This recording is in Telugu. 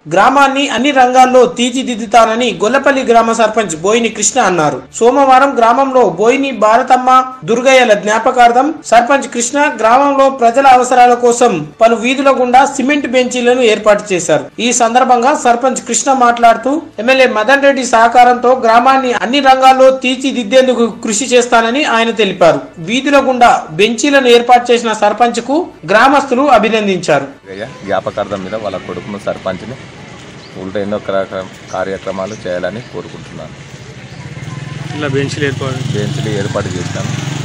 గ్రామాన్ని అన్ని రంగాల్లో తీర్చిదిద్దుతానని గొల్లపల్లి గ్రామ సర్పంచ్ బోయిని కృష్ణ అన్నారు సోమవారం గ్రామంలో బోయిని భారతమ్మ దుర్గయ్యల జ్ఞాపకార్థం సర్పంచ్ కృష్ణ గ్రామంలో ప్రజల అవసరాల కోసం పలు వీధుల గుండా సిమెంట్ బెంచీలను ఏర్పాటు చేశారు ఈ సందర్భంగా సర్పంచ్ కృష్ణ మాట్లాడుతూ ఎమ్మెల్యే మదన్ రెడ్డి సహకారంతో గ్రామాన్ని అన్ని రంగాల్లో తీర్చిదిద్దేందుకు కృషి చేస్తానని ఆయన తెలిపారు వీధుల గుండా బెంచీలను ఏర్పాటు చేసిన సర్పంచ్ కు గ్రామస్తులు అభినందించారు అయ్యా జ్ఞాపకార్థం మీద వాళ్ళ కొడుకును సర్పంచ్ని ఊళ్ళో ఎన్నో క్ర- కార్యక్రమాలు చేయాలని కోరుకుంటున్నాను ఇలా బెంచ్లు ఏర్పాటు బెంచ్లు ఏర్పాటు చేశాను